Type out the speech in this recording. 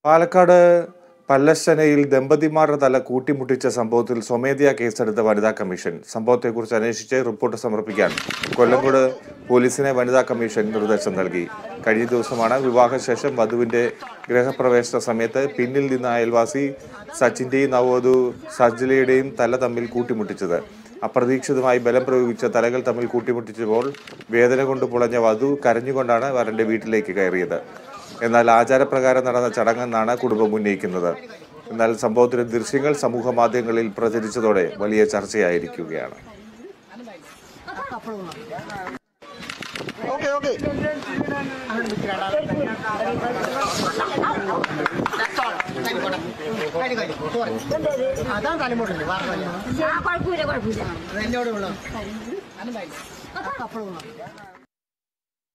പാലക്കാട് പല്ലശ്ശനയിൽ ദമ്പതിമാരുടെ തല കൂട്ടിമുട്ടിച്ച സംഭവത്തിൽ സ്വമേധയാ കേസെടുത്ത വനിതാ കമ്മീഷൻ സംഭവത്തെക്കുറിച്ച് അന്വേഷിച്ച് റിപ്പോർട്ട് സമർപ്പിക്കാൻ കൊല്ലങ്കോട് പോലീസിനെ വനിതാ കമ്മീഷൻ നിർദ്ദേശം നൽകി കഴിഞ്ഞ ദിവസമാണ് വിവാഹശേഷം വധുവിന്റെ ഗൃഹപ്രവേശന സമയത്ത് പിന്നിൽ നിന്ന അയൽവാസി സച്ചിന്റെയും നവവധു സജ്ജലയുടെയും തല തമ്മിൽ കൂട്ടിമുട്ടിച്ചത് അപ്രതീക്ഷിതമായി ബലം പ്രയോഗിച്ച തലകൾ തമ്മിൽ കൂട്ടിമുട്ടിച്ചപ്പോൾ വേദന കൊണ്ട് പുളഞ്ഞ വധു കരഞ്ഞുകൊണ്ടാണ് വരന്റെ വീട്ടിലേക്ക് കയറിയത് എന്നാൽ ആചാരപ്രകാരം നടന്ന ചടങ്ങെന്നാണ് കുടുംബം ഉന്നയിക്കുന്നത് എന്നാൽ സംഭവത്തിന്റെ ദൃശ്യങ്ങൾ സമൂഹ മാധ്യമങ്ങളിൽ പ്രചരിച്ചതോടെ വലിയ ചർച്ചയായിരിക്കുകയാണ് ഓക്കെ ഓക്കെ അതാണ് തലമുട്ടല് ആ കുഴപ്പമില്ല കുഴപ്പമില്ല എന്നോട് ഉള്ളത് അപ്പോഴും